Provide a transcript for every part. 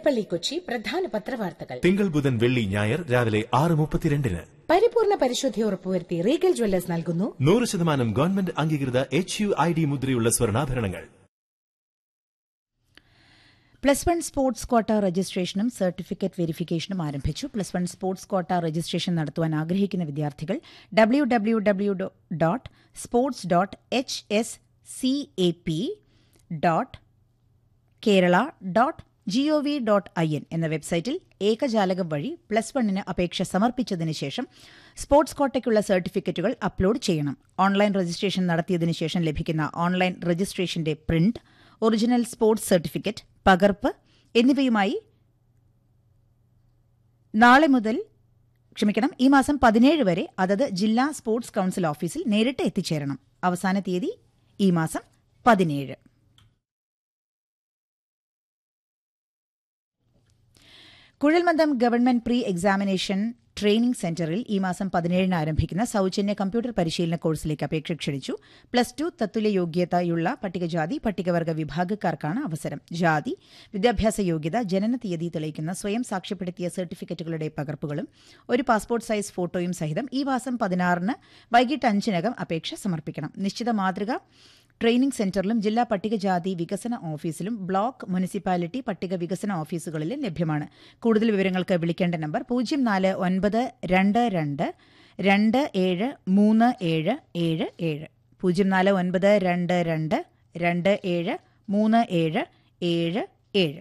ഇടപ്പള്ളി കൊച്ചി പ്രധാന പത്രവാർത്തകൾ തിങ്കൾ ബുധൻ വെള്ളി ഞായർ രാവിലെ ആറ് മുപ്പത്തിരണ്ടിന് പരിപൂർണ പരിശുദ്ധി ഉറപ്പുവരുത്തി റീഗൽ ജ്വല്ലേഴ്സ് നൽകുന്നു നൂറ് ശതമാനം ഗവൺമെന്റ് അംഗീകൃത എച്ച് യു ഐ ഡി മുദ്രയുള്ള സ്വർണ്ണാഭരണങ്ങൾ പ്ലസ് വൺ സ്പോർട്സ് ക്വാട്ട രജിസ്ട്രേഷനും സർട്ടിഫിക്കറ്റ് വെരിഫിക്കേഷനും ആരംഭിച്ചു plus one sports quota registration നടത്തുവാൻ ആഗ്രഹിക്കുന്ന വിദ്യാർത്ഥികൾ W W W dot sports dot H S C A P dot Kerala dot G O V dot I N എന്ന വെബ്സൈറ്റിൽ ഏകജാലകം വഴി പ്ലസ് വണ്ണിന് അപേക്ഷ സമർപ്പിച്ചതിന് ശേഷം സ്പോർട്സ് കോട്ടയ്ക്കുള്ള സർട്ടിഫിക്കറ്റുകൾ അപ്ലോഡ് ചെയ്യണം ഓൺലൈൻ രജിസ്ട്രേഷൻ നടത്തിയതിനു ശേഷം ലഭിക്കുന്ന ഓൺലൈൻ രജിസ്ട്രേഷന്റെ പ്രിന്റ് ഒറിജിനൽ സ്പോർട്സ് സർട്ടിഫിക്കറ്റ് പകർപ്പ് എന്നിവയുമായി നാളെ മുതൽ ക്ഷമിക്കണം ഈ മാസം പതിനേഴ് വരെ അതത് ജില്ലാ സ്പോർട്സ് കൌൺസിൽ ഓഫീസിൽ നേരിട്ട് എത്തിച്ചേരണം അവസാന തീയതി ഈ മാസം പതിനേഴ് കുഴൽമന്ദം ഗവൺമെന്റ് പ്രീ എക്സാമിനേഷൻ ട്രെയിനിംഗ് സെന്ററിൽ ഈ മാസം പതിനേഴിന് ആരംഭിക്കുന്ന സൌജന്യ കമ്പ്യൂട്ടർ പരിശീലന കോഴ്സിലേക്ക് അപേക്ഷ ക്ഷണിച്ചു പ്ലസ് ടു തത്തുല്യ യോഗ്യതയുള്ള പട്ടികജാതി പട്ടികവർഗ വിഭാഗക്കാർക്കാണ് അവസരം ജാതി വിദ്യാഭ്യാസ യോഗ്യത ജനന തീയതി തെളിയിക്കുന്ന സ്വയം സാക്ഷ്യപ്പെടുത്തിയ സർട്ടിഫിക്കറ്റുകളുടെ പകർപ്പുകളും ഒരു പാസ്പോർട്ട് സൈസ് ഫോട്ടോയും സഹിതം ഈ മാസം പതിനാറിന് വൈകിട്ട് അഞ്ചിനകം അപേക്ഷ സമർപ്പിക്കണം നിശ്ചിത മാതൃക ട്രെയിനിംഗ് സെന്ററിലും ജില്ലാ പട്ടികജാതി വികസന ഓഫീസിലും ബ്ലോക്ക് മുനിസിപ്പാലിറ്റി പട്ടിക വികസന ഓഫീസുകളിലും ലഭ്യമാണ് കൂടുതൽ വിവരങ്ങൾക്ക് വിളിക്കേണ്ട നമ്പർ പൂജ്യം നാല് ഒൻപത് രണ്ട് രണ്ട് രണ്ട് ഏഴ് മൂന്ന് ഏഴ് ഏഴ് ഏഴ് പൂജ്യം നാല് ഒൻപത് രണ്ട് രണ്ട് രണ്ട് ഏഴ് മൂന്ന് ഏഴ് ഏഴ് ഏഴ്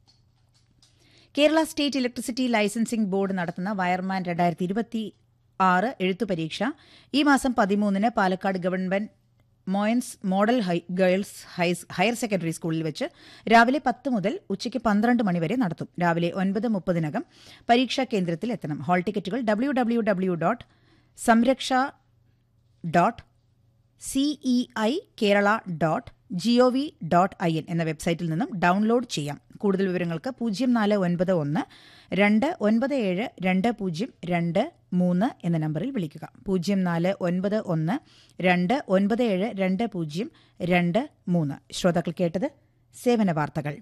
Kerala state electricity licensing board നടത്തുന്ന വയർമാൻ രണ്ടായിരത്തി ഇരുപത്തി ആറ് എഴുത്തു പരീക്ഷ ഈ മാസം പതിമൂന്നിന് Palakkad government Moyans model high girls high- higher secondary സ്കൂളിൽ വെച്ച് രാവിലെ പത്ത് മുതൽ ഉച്ചയ്ക്ക് പന്ത്രണ്ട് മണിവരെ നടത്തും രാവിലെ ഒൻപത് മുപ്പതിനകം പരീക്ഷാ കേന്ദ്രത്തിൽ എത്തണം ഹാൾ ടിക്കറ്റുകൾ W W W dot Samraksha dot CE I Kerala dot G O V dot I N എന്ന വെബ്സൈറ്റിൽ നിന്നും ഡൗൺലോഡ് ചെയ്യാം കൂടുതൽ വിവരങ്ങൾക്ക് പൂജ്യം നാല് ഒൻപത് ഒന്ന് രണ്ട് ഒൻപത് ഏഴ് രണ്ട് പൂജ്യം രണ്ട് മൂന്ന് എന്ന നമ്പറിൽ വിളിക്കുക പൂജ്യം നാല് ഒൻപത് ഒന്ന് രണ്ട് ഒൻപത് ഏഴ് രണ്ട് പൂജ്യം രണ്ട് മൂന്ന് ശ്രോതാക്കൾ കേട്ടത് സേവന വാർത്തകൾ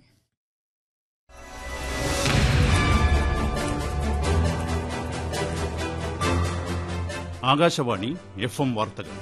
ആകാശവാണി എഫ് എം വാർത്തകൾ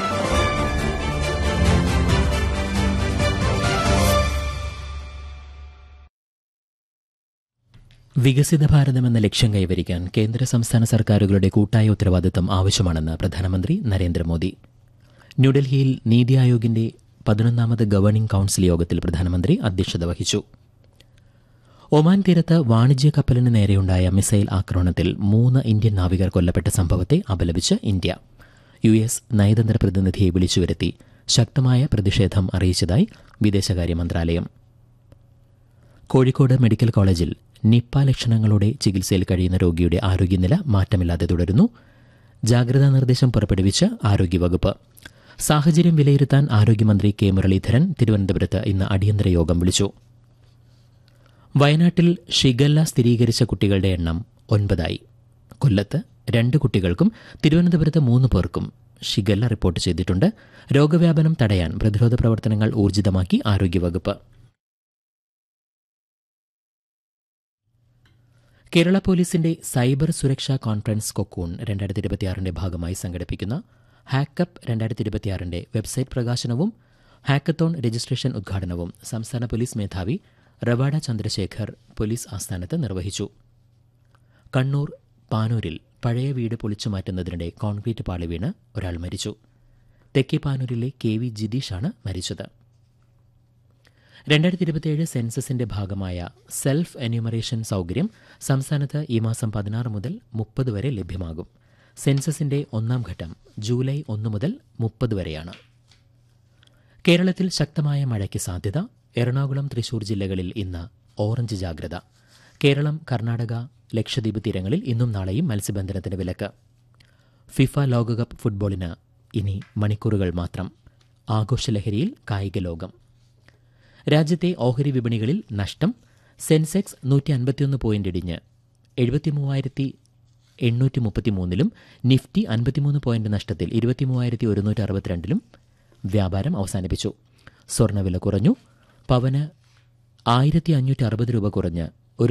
വികസിത ഭാരതം എന്ന ലക്ഷ്യം കൈവരിക്കാൻ കേന്ദ്ര സംസ്ഥാന സർക്കാരുകളുടെ കൂട്ടായ ഉത്തരവാദിത്തം ആവശ്യമാണെന്ന് പ്രധാനമന്ത്രി നരേന്ദ്രമോദി ന്യൂഡൽഹിയിൽ നീതി ആയോഗിന്റെ പതിനൊന്നാമത് ഗവേണിംഗ് കൌൺസിൽ യോഗത്തിൽ പ്രധാനമന്ത്രി അധ്യക്ഷത വഹിച്ചു ഒമാൻ തീരത്ത് വാണിജ്യ കപ്പലിന് നേരെയുണ്ടായ മിസൈൽ ആക്രമണത്തിൽ മൂന്ന് ഇന്ത്യൻ നാവികർ കൊല്ലപ്പെട്ട സംഭവത്തെ അപലപിച്ച് ഇന്ത്യ യു എസ് നയതന്ത്ര പ്രതിനിധിയെ വിളിച്ചുവരുത്തി ശക്തമായ പ്രതിഷേധം അറിയിച്ചതായി വിദേശകാര്യ മന്ത്രാലയം കോഴിക്കോട് മെഡിക്കൽ കോളേജിൽ നിപ്പ ലക്ഷണങ്ങളോടെ ചികിത്സയിൽ കഴിയുന്ന രോഗിയുടെ ആരോഗ്യനില മാറ്റമില്ലാതെ തുടരുന്നു ജാഗ്രതാ നിർദ്ദേശം പുറപ്പെടുവിച്ച് ആരോഗ്യവകുപ്പ് സാഹചര്യം വിലയിരുത്താൻ ആരോഗ്യമന്ത്രി കെ മുരളീധരൻ തിരുവനന്തപുരത്ത് ഇന്ന് അടിയന്തര യോഗം വിളിച്ചു വയനാട്ടിൽ ഷിഗല്ല സ്ഥിരീകരിച്ച കുട്ടികളുടെ എണ്ണം ഒൻപതായി കൊല്ലത്ത് രണ്ട് കുട്ടികൾക്കും തിരുവനന്തപുരത്ത് മൂന്ന് പേർക്കും ഷിഗല്ല റിപ്പോർട്ട് ചെയ്തിട്ടുണ്ട് രോഗവ്യാപനം തടയാൻ പ്രതിരോധ പ്രവർത്തനങ്ങൾ ഊർജിതമാക്കി ആരോഗ്യവകുപ്പ് കേരള പോലീസിന്റെ സൈബർ സുരക്ഷാ കോൺഫറൻസ് കൊക്കൂൺ രണ്ടായിരത്തി ഇരുപത്തിയാറിന്റെ ഭാഗമായി സംഘടിപ്പിക്കുന്ന ഹാക്കപ്പ് രണ്ടായിരത്തി ഇരുപത്തിയാറിന്റെ വെബ്സൈറ്റ് പ്രകാശനവും ഹാക്കത്തോൺ രജിസ്ട്രേഷൻ ഉദ്ഘാടനവും സംസ്ഥാന പോലീസ് മേധാവി റവാഡ ചന്ദ്രശേഖർ പോലീസ് ആസ്ഥാനത്ത് നിർവഹിച്ചു കണ്ണൂർ പാനൂരിൽ പഴയ വീട് പൊളിച്ചു മാറ്റുന്നതിനിടെ കോൺക്രീറ്റ് പാളി വീണ് ഒരാൾ മരിച്ചു തെക്കേ പാനൂരിലെ കെ വി ജിതീഷാണ് മരിച്ചത് രണ്ടായിരത്തി ഇരുപത്തിയേഴ് സെൻസസിന്റെ ഭാഗമായ സെൽഫ് എന്യൂമറേഷൻ സൗകര്യം സംസ്ഥാനത്ത് ഈ മാസം പതിനാറ് മുതൽ മുപ്പത് വരെ ലഭ്യമാകും സെൻസസിന്റെ ഒന്നാം ഘട്ടം ജൂലൈ ഒന്ന് മുതൽ മുപ്പത് വരെയാണ് കേരളത്തിൽ ശക്തമായ മഴയ്ക്ക് സാധ്യത എറണാകുളം തൃശൂർ ജില്ലകളിൽ ഇന്ന് ഓറഞ്ച് ജാഗ്രത കേരളം കർണാടക ലക്ഷദ്വീപ് തീരങ്ങളിൽ ഇന്നും നാളെയും മത്സ്യബന്ധനത്തിന് വിലക്ക് ഫിഫ ലോകകപ്പ് ഫുട്ബോളിന് ഇനി മണിക്കൂറുകൾ മാത്രം ആഘോഷലഹരിയിൽ കായിക ലോകം രാജ്യത്തെ ഓഹരി വിപണികളിൽ നഷ്ടം സെൻസെക്സ് നൂറ്റി അൻപത്തിയൊന്ന് പോയിന്റ് ഇടിഞ്ഞ് എഴുപത്തിമൂവായിരത്തി എണ്ണൂറ്റി മുപ്പത്തിമൂന്നിലും നിഫ്റ്റി അൻപത്തിമൂന്ന് പോയിന്റ് നഷ്ടത്തിൽ ഇരുപത്തിമൂവായിരത്തി ഒരുന്നൂറ്റി അറുപത്തിരണ്ടിലും വ്യാപാരം അവസാനിപ്പിച്ചു സ്വർണ്ണവില കുറഞ്ഞു പവന് ആയിരത്തി അഞ്ഞൂറ്റി അറുപത് രൂപ കുറഞ്ഞ്